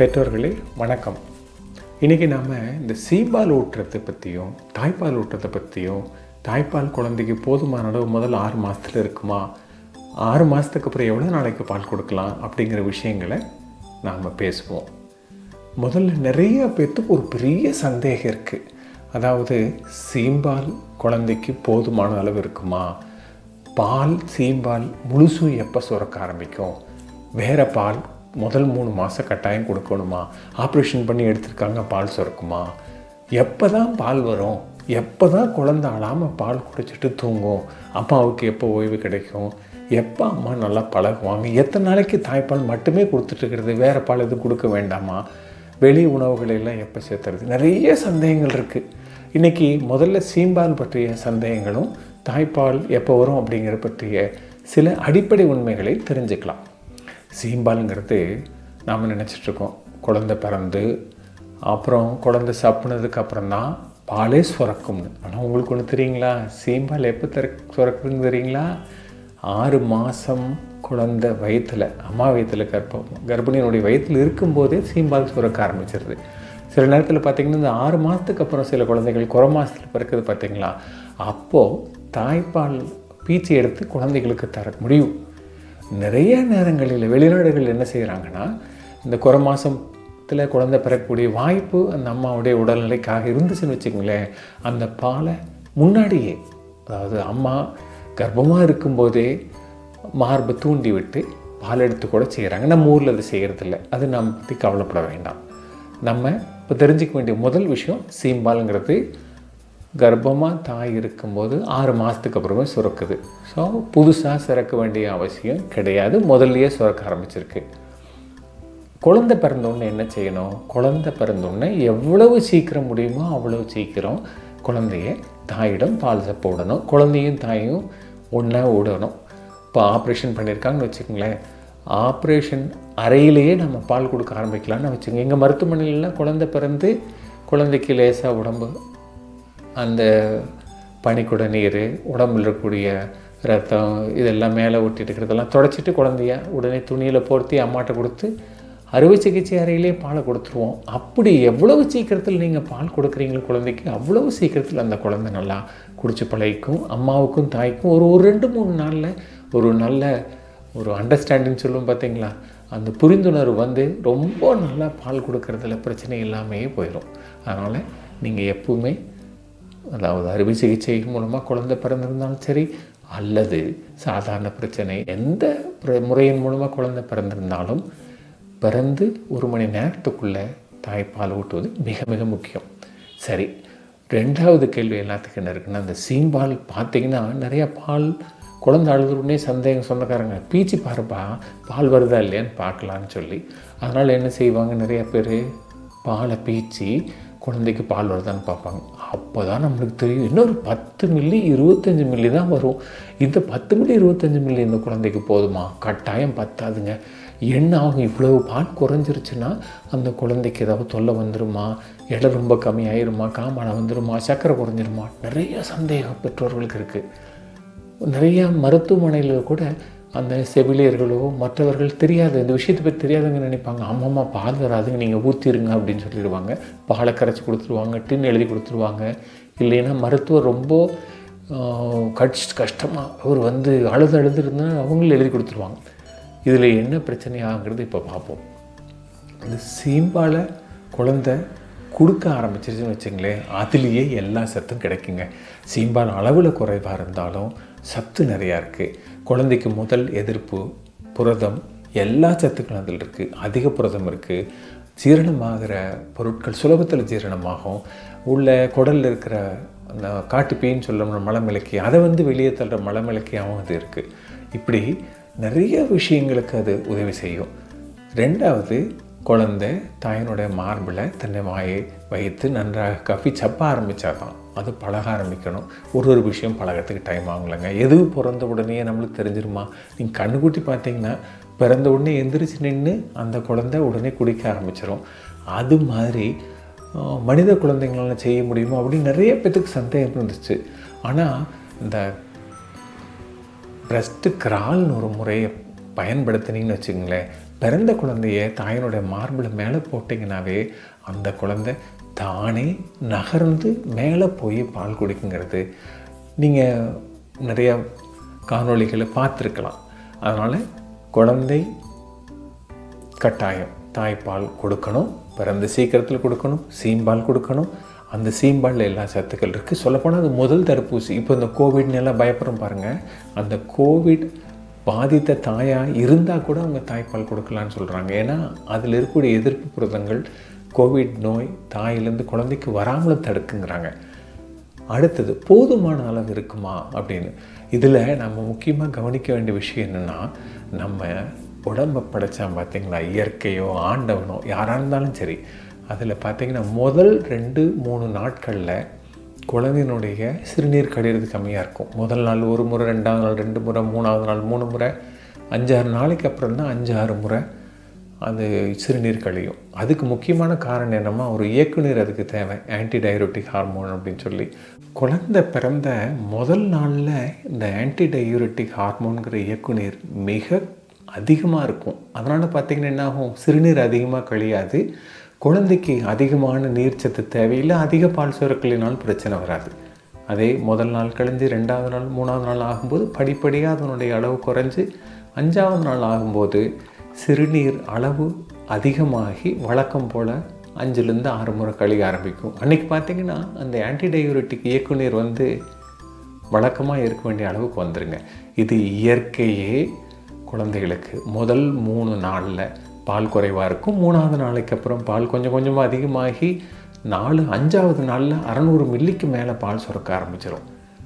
பெற்றோர்களே வணக்கம் இன்றைக்கி நாம் இந்த சீம்பால் ஊட்டுறதை பற்றியும் தாய்ப்பால் ஊட்டுறதை பற்றியும் தாய்ப்பால் குழந்தைக்கு போதுமான அளவு முதல் ஆறு மாதத்தில் இருக்குமா ஆறு மாதத்துக்கு அப்புறம் எவ்வளோ நாளைக்கு பால் கொடுக்கலாம் அப்படிங்கிற விஷயங்களை நாம் பேசுவோம் முதல்ல நிறைய பேர்த்துக்கு ஒரு பெரிய சந்தேகம் இருக்குது அதாவது சீம்பால் குழந்தைக்கு போதுமான அளவு இருக்குமா பால் சீம்பால் முழுசும் எப்போ சுரக்க ஆரம்பிக்கும் வேறு பால் முதல் மூணு மாதம் கட்டாயம் கொடுக்கணுமா ஆப்ரேஷன் பண்ணி எடுத்திருக்காங்க பால் சுரக்குமா எப்போ தான் பால் வரும் எப்போ தான் குழந்த அழாமல் பால் குடிச்சிட்டு தூங்கும் அம்மாவுக்கு எப்போ ஓய்வு கிடைக்கும் எப்போ அம்மா நல்லா பழகுவாங்க எத்தனை நாளைக்கு தாய்ப்பால் மட்டுமே கொடுத்துட்டு இருக்கிறது வேறு பால் எதுவும் கொடுக்க வேண்டாமா வெளி உணவுகளை எல்லாம் எப்போ சேர்த்துறது நிறைய சந்தேகங்கள் இருக்குது இன்றைக்கி முதல்ல சீம்பால் பற்றிய சந்தேகங்களும் தாய்ப்பால் எப்போ வரும் அப்படிங்கிற பற்றிய சில அடிப்படை உண்மைகளை தெரிஞ்சுக்கலாம் சீம்பாலுங்கிறது நாம் நினச்சிட்ருக்கோம் குழந்தை பிறந்து அப்புறம் குழந்தை சப்புனதுக்கு அப்புறம் தான் பாலே சுரக்கும்னு ஆனால் உங்களுக்கு ஒன்று தெரியுங்களா சீம்பால் எப்போ திற சுரக்குதுன்னு தெரியுங்களா ஆறு மாதம் குழந்தை வயிற்றில் அம்மா வயிற்றில் கர்ப்பம் கர்ப்பிணியினுடைய வயிற்றில் இருக்கும்போதே சீம்பால் சுரக்க ஆரம்பிச்சிருது சில நேரத்தில் பார்த்திங்கன்னா இந்த ஆறு மாதத்துக்கு அப்புறம் சில குழந்தைகள் குறை மாதத்தில் பிறக்குது பார்த்திங்களா அப்போது தாய்ப்பால் பீச்சி எடுத்து குழந்தைகளுக்கு தர முடியும் நிறைய நேரங்களில் வெளிநாடுகள் என்ன செய்கிறாங்கன்னா இந்த குறை மாதத்தில் குழந்தை பெறக்கூடிய வாய்ப்பு அந்த அம்மாவுடைய உடல்நிலைக்காக இருந்துச்சுன்னு வச்சுக்கோங்களேன் அந்த பாலை முன்னாடியே அதாவது அம்மா கர்ப்பமாக இருக்கும்போதே மார்பை தூண்டி விட்டு பால் எடுத்து கூட செய்கிறாங்க நம்ம ஊரில் அது செய்கிறதில்ல அது நம்ம பற்றி கவலைப்பட வேண்டாம் நம்ம இப்போ தெரிஞ்சிக்க வேண்டிய முதல் விஷயம் சீம்பாலுங்கிறது கர்ப்பமாக தாய் இருக்கும்போது ஆறு மாதத்துக்கு அப்புறமே சுரக்குது ஸோ புதுசாக சுரக்க வேண்டிய அவசியம் கிடையாது முதல்லையே சுரக்க ஆரம்பிச்சிருக்கு குழந்தை பிறந்தோடனே என்ன செய்யணும் குழந்தை பிறந்தோடனே எவ்வளவு சீக்கிரம் முடியுமோ அவ்வளவு சீக்கிரம் குழந்தைய தாயிடம் பால் சப்ப விடணும் குழந்தையும் தாயும் ஒன்றா விடணும் இப்போ ஆப்ரேஷன் பண்ணியிருக்காங்கன்னு வச்சுக்கோங்களேன் ஆப்ரேஷன் அறையிலேயே நம்ம பால் கொடுக்க ஆரம்பிக்கலாம்னு வச்சுக்கோங்க எங்கள் மருத்துவமனையிலலாம் குழந்தை பிறந்து குழந்தைக்கு லேசாக உடம்பு அந்த பனிக்குட நீர் உடம்புல இருக்கக்கூடிய ரத்தம் இதெல்லாம் மேலே ஒட்டிட்டு இருக்கிறதெல்லாம் தொடச்சிட்டு குழந்தைய உடனே துணியில் போர்த்தி அம்மாட்ட கொடுத்து அறுவை சிகிச்சை அறையிலே பாலை கொடுத்துருவோம் அப்படி எவ்வளவு சீக்கிரத்தில் நீங்கள் பால் கொடுக்குறீங்களோ குழந்தைக்கு அவ்வளவு சீக்கிரத்தில் அந்த குழந்தை நல்லா குடிச்சு பழகிக்கும் அம்மாவுக்கும் தாய்க்கும் ஒரு ஒரு ரெண்டு மூணு நாளில் ஒரு நல்ல ஒரு அண்டர்ஸ்டாண்டிங் சொல்லுவோம் பார்த்தீங்களா அந்த புரிந்துணர்வு வந்து ரொம்ப நல்லா பால் கொடுக்கறதுல பிரச்சனை இல்லாமையே போயிடும் அதனால் நீங்கள் எப்பவுமே அதாவது அறுவை சிகிச்சை மூலமாக குழந்தை பிறந்திருந்தாலும் சரி அல்லது சாதாரண பிரச்சனை எந்த முறையின் மூலமாக குழந்தை பிறந்திருந்தாலும் பிறந்து ஒரு மணி நேரத்துக்குள்ளே தாய்ப்பால் ஊட்டுவது மிக மிக முக்கியம் சரி ரெண்டாவது கேள்வி எல்லாத்துக்கும் என்ன இருக்குன்னா அந்த சீம்பால் பார்த்தீங்கன்னா நிறையா பால் குழந்தை அழுதுடனே சந்தேகம் சொந்தக்காரங்க பீச்சி பாருப்பா பால் வருதா இல்லையான்னு பார்க்கலான்னு சொல்லி அதனால் என்ன செய்வாங்க நிறைய பேர் பாலை பீச்சி குழந்தைக்கு பால் வருதான்னு பார்ப்பாங்க அப்போ தான் நம்மளுக்கு தெரியும் இன்னொரு பத்து மில்லி இருபத்தஞ்சி மில்லி தான் வரும் இந்த பத்து மில்லி இருபத்தஞ்சி மில்லி இந்த குழந்தைக்கு போதுமா கட்டாயம் பத்தாதுங்க என்ன ஆகும் இவ்வளவு பால் குறைஞ்சிருச்சுன்னா அந்த குழந்தைக்கு ஏதாவது தொல்லை வந்துருமா எடை ரொம்ப கம்மியாயிருமா காமாலை வந்துருமா சக்கரை குறைஞ்சிருமா நிறைய சந்தேகம் பெற்றோர்களுக்கு இருக்குது நிறையா மருத்துவமனையில் கூட அந்த செவிலியர்களோ மற்றவர்கள் தெரியாது இந்த விஷயத்தை பற்றி தெரியாதுங்க நினைப்பாங்க அம்மாம்மா பால் வராதுங்க நீங்கள் ஊற்றிருங்க அப்படின்னு சொல்லிடுவாங்க பாலை கரைச்சி கொடுத்துருவாங்க டின் எழுதி கொடுத்துருவாங்க இல்லைன்னா மருத்துவர் ரொம்ப கஷ்ட கஷ்டமாக அவர் வந்து அழுது அழுது இருந்தால் அவங்களும் எழுதி கொடுத்துருவாங்க இதில் என்ன பிரச்சனை ஆகுங்கிறது இப்போ பார்ப்போம் இந்த சீம்பாலை குழந்தை கொடுக்க ஆரம்பிச்சிருச்சுன்னு வச்சுங்களேன் அதுலேயே எல்லா சத்தும் கிடைக்குங்க சீம்பால் அளவில் குறைவாக இருந்தாலும் சத்து நிறையா இருக்குது குழந்தைக்கு முதல் எதிர்ப்பு புரதம் எல்லா சத்துக்களும் அதில் இருக்குது அதிக புரதம் இருக்குது ஜீரணமாகிற பொருட்கள் சுலபத்தில் ஜீரணமாகும் உள்ள குடலில் இருக்கிற அந்த காட்டுப்பீன்னு சொல்ல மலமிளக்கி அதை வந்து வெளியே தள்ளுற மலமிளக்கியாகவும் அது இருக்குது இப்படி நிறைய விஷயங்களுக்கு அது உதவி செய்யும் ரெண்டாவது குழந்தை தாயினுடைய மார்பில் தன்னை வாயை வைத்து நன்றாக கஃபி சப்ப ஆரம்பித்தா தான் அது பழக ஆரம்பிக்கணும் ஒரு ஒரு விஷயம் பழகிறதுக்கு டைம் ஆகலைங்க எது பிறந்த உடனே நம்மளுக்கு தெரிஞ்சிருமா நீங்கள் கண்ணுக்குட்டி பார்த்தீங்கன்னா பிறந்த உடனே எந்திரிச்சு நின்று அந்த குழந்தை உடனே குடிக்க ஆரம்பிச்சிடும் அது மாதிரி மனித குழந்தைங்களால செய்ய முடியுமா அப்படின்னு நிறைய பேத்துக்கு சந்தேகம் இருந்துச்சு ஆனால் இந்த பிரஸ்ட்டு கிரால்னு ஒரு முறையை பயன்படுத்தினீங்கன்னு வச்சுங்களேன் பிறந்த குழந்தைய தாயினுடைய மார்பில் மேலே போட்டிங்கனாவே அந்த குழந்தை தானே நகர்ந்து மேலே போய் பால் குடிக்குங்கிறது நீங்கள் நிறைய காணொளிகளை பார்த்துருக்கலாம் அதனால் குழந்தை கட்டாயம் தாய்ப்பால் கொடுக்கணும் பிறந்த சீக்கிரத்தில் கொடுக்கணும் சீம்பால் கொடுக்கணும் அந்த சீம்பாலில் எல்லா சத்துக்கள் இருக்குது சொல்லப்போனால் அது முதல் தடுப்பூசி இப்போ இந்த கோவிட்னு எல்லாம் பயப்படுறோம் பாருங்கள் அந்த கோவிட் பாதித்த தாயாக இருந்தால் கூட அவங்க தாய்ப்பால் கொடுக்கலான்னு சொல்கிறாங்க ஏன்னா அதில் இருக்கக்கூடிய எதிர்ப்பு புரதங்கள் கோவிட் நோய் தாயிலேருந்து குழந்தைக்கு வராமல் தடுக்குங்கிறாங்க அடுத்தது போதுமான அளவு இருக்குமா அப்படின்னு இதில் நம்ம முக்கியமாக கவனிக்க வேண்டிய விஷயம் என்னென்னா நம்ம உடம்பை படைச்சான் பார்த்தீங்களா இயற்கையோ ஆண்டவனோ யாராக இருந்தாலும் சரி அதில் பார்த்தீங்கன்னா முதல் ரெண்டு மூணு நாட்களில் குழந்தையினுடைய சிறுநீர் கழியிறது கம்மியாக இருக்கும் முதல் நாள் ஒரு முறை ரெண்டாவது நாள் ரெண்டு முறை மூணாவது நாள் மூணு முறை அஞ்சாறு நாளைக்கு அப்புறம் தான் அஞ்சு ஆறு முறை அது சிறுநீர் கழியும் அதுக்கு முக்கியமான காரணம் என்னமா ஒரு இயக்குநீர் அதுக்கு தேவை ஆன்டி டயரோட்டிக் ஹார்மோன் அப்படின்னு சொல்லி குழந்தை பிறந்த முதல் நாளில் இந்த ஆன்டி டயூரிட்டிக் ஹார்மோனுங்கிற இயக்குநீர் மிக அதிகமாக இருக்கும் அதனால் பார்த்திங்கன்னா என்ன ஆகும் சிறுநீர் அதிகமாக கழியாது குழந்தைக்கு அதிகமான நீர்ச்சத்து தேவையில்லை அதிக பால் சுரக்கலினால் பிரச்சனை வராது அதே முதல் நாள் கழிஞ்சு ரெண்டாவது நாள் மூணாவது நாள் ஆகும்போது படிப்படியாக அதனுடைய அளவு குறைஞ்சி அஞ்சாவது நாள் ஆகும்போது சிறுநீர் அளவு அதிகமாகி வழக்கம் போல் அஞ்சுலேருந்து ஆறு முறை கழிய ஆரம்பிக்கும் அன்றைக்கி பார்த்திங்கன்னா அந்த ஆன்டிடயூரிட்டிக் இயக்குநீர் வந்து வழக்கமாக இருக்க வேண்டிய அளவுக்கு வந்துருங்க இது இயற்கையே குழந்தைகளுக்கு முதல் மூணு நாளில் பால் குறைவாக இருக்கும் மூணாவது நாளைக்கு அப்புறம் பால் கொஞ்சம் கொஞ்சமாக அதிகமாகி நாலு அஞ்சாவது நாளில் அறநூறு மில்லிக்கு மேலே பால் சுரக்க ஆரம்பிச்சிடும்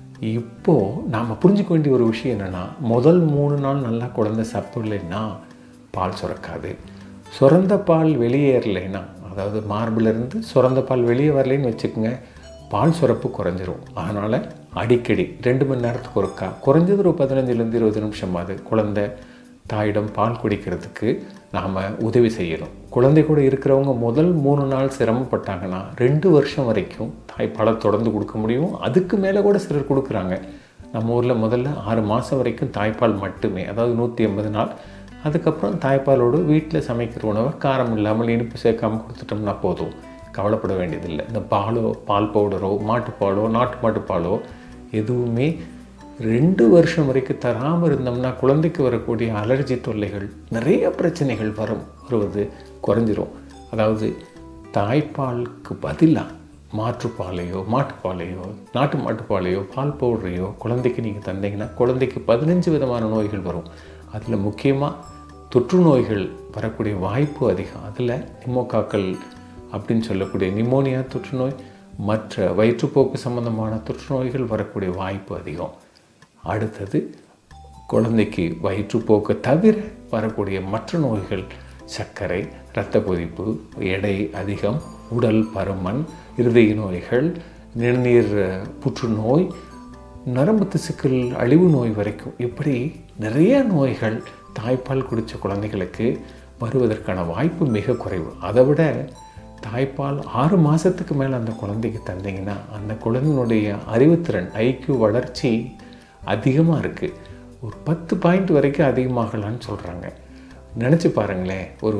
இப்போது நாம் புரிஞ்சுக்க வேண்டிய ஒரு விஷயம் என்னென்னா முதல் மூணு நாள் நல்லா குழந்தை சாப்பிடலைன்னா பால் சுரக்காது சுரந்த பால் வெளியேறலைன்னா அதாவது மார்பிலிருந்து சுரந்த பால் வெளியே வரலைன்னு வச்சுக்கோங்க பால் சுரப்பு குறைஞ்சிரும் அதனால் அடிக்கடி ரெண்டு மணி நேரத்துக்கு ஒருக்கா குறைஞ்சது ஒரு பதினஞ்சுலேருந்து இருபது நிமிஷமாவது குழந்தை தாயிடம் பால் குடிக்கிறதுக்கு நாம் உதவி செய்யணும் குழந்தை கூட இருக்கிறவங்க முதல் மூணு நாள் சிரமப்பட்டாங்கன்னா ரெண்டு வருஷம் வரைக்கும் தாய்ப்பாலை தொடர்ந்து கொடுக்க முடியும் அதுக்கு மேலே கூட சிலர் கொடுக்குறாங்க நம்ம ஊரில் முதல்ல ஆறு மாதம் வரைக்கும் தாய்ப்பால் மட்டுமே அதாவது நூற்றி எண்பது நாள் அதுக்கப்புறம் தாய்ப்பாலோடு வீட்டில் சமைக்கிற உணவை காரம் இல்லாமல் இனிப்பு சேர்க்காமல் கொடுத்துட்டோம்னா போதும் கவலைப்பட வேண்டியதில்லை இந்த பாலோ பால் பவுடரோ மாட்டுப்பாலோ நாட்டு மாட்டுப்பாலோ எதுவுமே ரெண்டு வருஷம் வரைக்கும் தராமல் இருந்தோம்னா குழந்தைக்கு வரக்கூடிய அலர்ஜி தொல்லைகள் நிறைய பிரச்சனைகள் வரும் வருவது குறைஞ்சிரும் அதாவது தாய்ப்பாலுக்கு பதிலாக மாற்றுப்பாலையோ மாட்டுப்பாலையோ நாட்டு மாட்டுப்பாலையோ பால் பவுடரையோ குழந்தைக்கு நீங்கள் தந்தீங்கன்னா குழந்தைக்கு பதினஞ்சு விதமான நோய்கள் வரும் அதில் முக்கியமாக தொற்று நோய்கள் வரக்கூடிய வாய்ப்பு அதிகம் அதில் நிமோகாக்கள் அப்படின்னு சொல்லக்கூடிய நிமோனியா தொற்றுநோய் மற்ற வயிற்றுப்போக்கு சம்பந்தமான தொற்று நோய்கள் வரக்கூடிய வாய்ப்பு அதிகம் அடுத்தது குழந்தைக்கு வயிற்றுப்போக்கு தவிர வரக்கூடிய மற்ற நோய்கள் சர்க்கரை இரத்த கொதிப்பு எடை அதிகம் உடல் பருமன் இருதய நோய்கள் நிணநீர் புற்றுநோய் நரம்பு திசுக்கள் அழிவு நோய் வரைக்கும் இப்படி நிறைய நோய்கள் தாய்ப்பால் குடித்த குழந்தைகளுக்கு வருவதற்கான வாய்ப்பு மிக குறைவு அதை விட தாய்ப்பால் ஆறு மாதத்துக்கு மேலே அந்த குழந்தைக்கு தந்தீங்கன்னா அந்த குழந்தையினுடைய அறிவுத்திறன் ஐக்கியூ வளர்ச்சி அதிகமாக இருக்குது ஒரு பத்து பாயிண்ட் வரைக்கும் அதிகமாகலான்னு சொல்கிறாங்க நினச்சி பாருங்களேன் ஒரு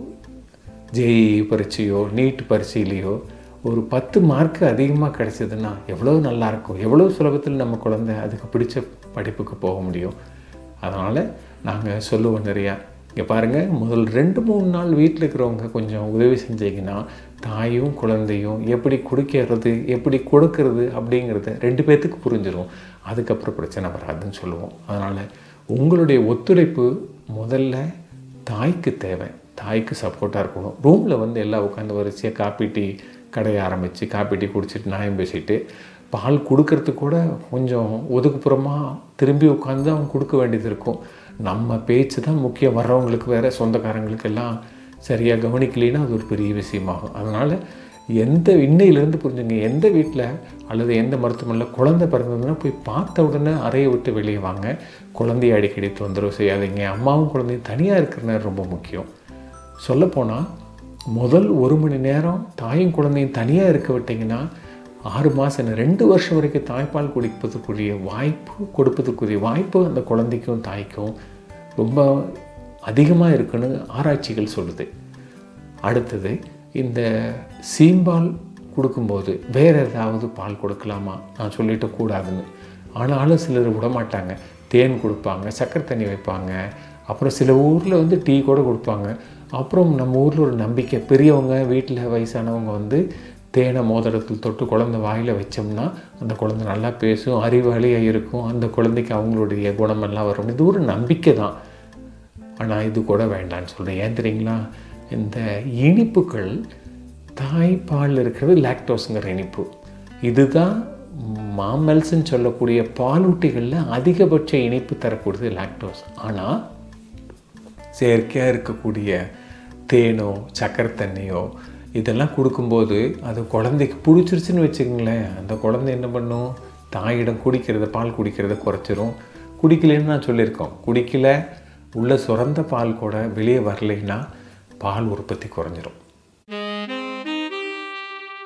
ஜேஇ பரீட்சையோ நீட் பரீட்சையிலையோ ஒரு பத்து மார்க்கு அதிகமாக கிடைச்சதுன்னா எவ்வளோ நல்லாயிருக்கும் எவ்வளோ சுலபத்தில் நம்ம குழந்தை அதுக்கு பிடிச்ச படிப்புக்கு போக முடியும் அதனால் நாங்கள் சொல்லுவோம் நிறையா இங்கே பாருங்கள் முதல் ரெண்டு மூணு நாள் வீட்டில் இருக்கிறவங்க கொஞ்சம் உதவி செஞ்சீங்கன்னா தாயும் குழந்தையும் எப்படி குடிக்கிறது எப்படி கொடுக்கறது அப்படிங்கிறத ரெண்டு பேர்த்துக்கு புரிஞ்சிடும் அதுக்கப்புறம் பிரச்சனை வராதுன்னு சொல்லுவோம் அதனால் உங்களுடைய ஒத்துழைப்பு முதல்ல தாய்க்கு தேவை தாய்க்கு சப்போர்ட்டாக இருக்கணும் ரூமில் வந்து எல்லாம் உட்காந்து வரிசையாக காப்பி டீ கடையை ஆரம்பித்து காப்பி டீ குடிச்சிட்டு நியாயம் பேசிட்டு பால் கொடுக்கறதுக்கு கூட கொஞ்சம் ஒதுக்குப்புறமாக திரும்பி உட்காந்து அவங்க கொடுக்க வேண்டியது இருக்கும் நம்ம பேச்சு தான் முக்கியம் வர்றவங்களுக்கு வேறு சொந்தக்காரங்களுக்கு எல்லாம் சரியாக கவனிக்கலைன்னா அது ஒரு பெரிய விஷயமாகும் அதனால் எந்த இன்னையிலேருந்து புரிஞ்சுங்க எந்த வீட்டில் அல்லது எந்த மருத்துவமனையில் குழந்தை பிறந்ததுன்னா போய் பார்த்த உடனே அறையை விட்டு வெளியே வாங்க குழந்தைய அடிக்கடி தொந்தரவு செய்யாதீங்க அம்மாவும் குழந்தையும் தனியாக இருக்கிற நேரம் ரொம்ப முக்கியம் சொல்லப்போனால் முதல் ஒரு மணி நேரம் தாயும் குழந்தையும் தனியாக இருக்க விட்டிங்கன்னா ஆறு மாதம் ரெண்டு வருஷம் வரைக்கும் தாய்ப்பால் குடிப்பதற்குரிய வாய்ப்பு கொடுப்பதற்குரிய வாய்ப்பு அந்த குழந்தைக்கும் தாய்க்கும் ரொம்ப அதிகமாக இருக்குன்னு ஆராய்ச்சிகள் சொல்லுது அடுத்தது இந்த சீம்பால் கொடுக்கும்போது வேறு ஏதாவது பால் கொடுக்கலாமா நான் சொல்லிட்டு கூடாதுன்னு ஆனாலும் சிலர் விட மாட்டாங்க தேன் கொடுப்பாங்க சக்கரை தண்ணி வைப்பாங்க அப்புறம் சில ஊரில் வந்து டீ கூட கொடுப்பாங்க அப்புறம் நம்ம ஊரில் ஒரு நம்பிக்கை பெரியவங்க வீட்டில் வயசானவங்க வந்து தேனை மோதிரத்தில் தொட்டு குழந்தை வாயில் வச்சோம்னா அந்த குழந்தை நல்லா பேசும் அறிவாளியாக இருக்கும் அந்த குழந்தைக்கு அவங்களுடைய குணமெல்லாம் வரும் இது ஒரு நம்பிக்கை தான் ஆனால் இது கூட வேண்டாம்னு சொல்கிறேன் ஏன் தெரியுங்களா இந்த இனிப்புகள் தாய்ப்பால் இருக்கிறது லாக்டோஸுங்கிற இனிப்பு இதுதான் மாமல்ஸ்ன்னு சொல்லக்கூடிய பாலூட்டிகளில் அதிகபட்ச இனிப்பு தரக்கூடியது லாக்டோஸ் ஆனால் செயற்கையாக இருக்கக்கூடிய தேனோ சக்கரை தண்ணியோ இதெல்லாம் கொடுக்கும்போது அது குழந்தைக்கு பிடிச்சிருச்சுன்னு வச்சுக்கோங்களேன் அந்த குழந்தை என்ன பண்ணும் தாயிடம் குடிக்கிறத பால் குடிக்கிறத குறைச்சிரும் குடிக்கலன்னு நான் சொல்லியிருக்கோம் குடிக்கல உள்ள சுரந்த பால் கூட வெளியே வரலைன்னா பால் உற்பத்தி குறைஞ்சிரும்